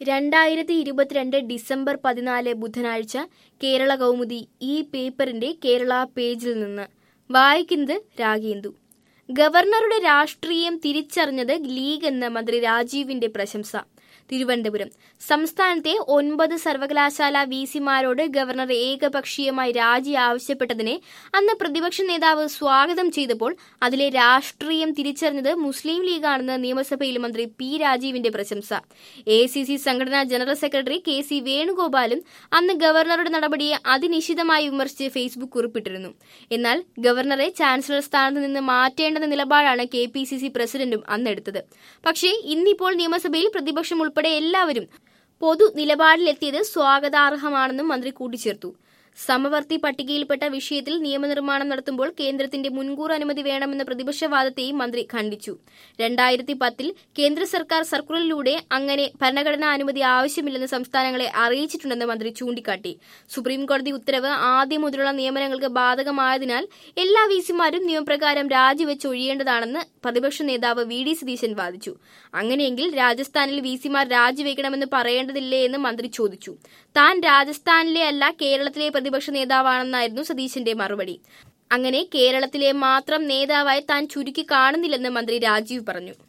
രണ്ടായിരത്തി ഇരുപത്തിരണ്ട് ഡിസംബർ പതിനാല് ബുധനാഴ്ച കേരള കൗമുദി ഈ പേപ്പറിന്റെ കേരള പേജിൽ നിന്ന് വായിക്കുന്നത് രാഗേന്ദു ഗവർണറുടെ രാഷ്ട്രീയം തിരിച്ചറിഞ്ഞത് ലീഗ് എന്ന് മന്ത്രി രാജീവിന്റെ പ്രശംസ തിരുവനന്തപുരം സംസ്ഥാനത്തെ ഒൻപത് സർവകലാശാല വിസിമാരോട് ഗവർണർ ഏകപക്ഷീയമായി രാജി ആവശ്യപ്പെട്ടതിനെ അന്ന് പ്രതിപക്ഷ നേതാവ് സ്വാഗതം ചെയ്തപ്പോൾ അതിലെ രാഷ്ട്രീയം തിരിച്ചറിഞ്ഞത് മുസ്ലിം ലീഗാണെന്ന് നിയമസഭയിൽ മന്ത്രി പി രാജീവിന്റെ പ്രശംസ എ സി സി സംഘടനാ ജനറൽ സെക്രട്ടറി കെ സി വേണുഗോപാലും അന്ന് ഗവർണറുടെ നടപടിയെ അതിനിശിതമായി വിമർശിച്ച് ഫേസ്ബുക്ക് കുറിപ്പിട്ടിരുന്നു എന്നാൽ ഗവർണറെ ചാൻസലർ സ്ഥാനത്ത് നിന്ന് മാറ്റേണ്ടെന്ന നിലപാടാണ് കെ പി സി സി പ്രസിഡന്റും അന്നെടുത്തത് പക്ഷേ ഇന്നിപ്പോൾ നിയമസഭയിൽ പ്രതിപക്ഷം ഉൾപ്പെടെ എല്ലാവരും പൊതു നിലപാടിലെത്തിയത് സ്വാഗതാർഹമാണെന്നും മന്ത്രി കൂട്ടിച്ചേർത്തു സമവർത്തി പട്ടികയിൽപ്പെട്ട വിഷയത്തിൽ നിയമനിർമ്മാണം നടത്തുമ്പോൾ കേന്ദ്രത്തിന്റെ മുൻകൂർ അനുമതി വേണമെന്ന പ്രതിപക്ഷവാദത്തെയും മന്ത്രി ഖണ്ഡിച്ചു രണ്ടായിരത്തി പത്തിൽ കേന്ദ്ര സർക്കാർ സർക്കുലറിലൂടെ അങ്ങനെ ഭരണഘടനാ അനുമതി ആവശ്യമില്ലെന്ന് സംസ്ഥാനങ്ങളെ അറിയിച്ചിട്ടുണ്ടെന്ന് മന്ത്രി ചൂണ്ടിക്കാട്ടി സുപ്രീംകോടതി ഉത്തരവ് ആദ്യം മുതലുള്ള നിയമനങ്ങൾക്ക് ബാധകമായതിനാൽ എല്ലാ വിസിമാരും നിയമപ്രകാരം രാജിവെച്ച് ഒഴിയേണ്ടതാണെന്ന് പ്രതിപക്ഷ നേതാവ് വി ഡി സതീശൻ വാദിച്ചു അങ്ങനെയെങ്കിൽ രാജസ്ഥാനിൽ വിസിമാർ രാജിവെക്കണമെന്ന് പറയേണ്ടതില്ലേ എന്ന് മന്ത്രി ചോദിച്ചു താൻ രാജസ്ഥാനിലെ അല്ല കേരളത്തിലെ പ്രതിപക്ഷ നേതാവാണെന്നായിരുന്നു സതീശന്റെ മറുപടി അങ്ങനെ കേരളത്തിലെ മാത്രം നേതാവായി താൻ ചുരുക്കി കാണുന്നില്ലെന്ന് മന്ത്രി രാജീവ് പറഞ്ഞു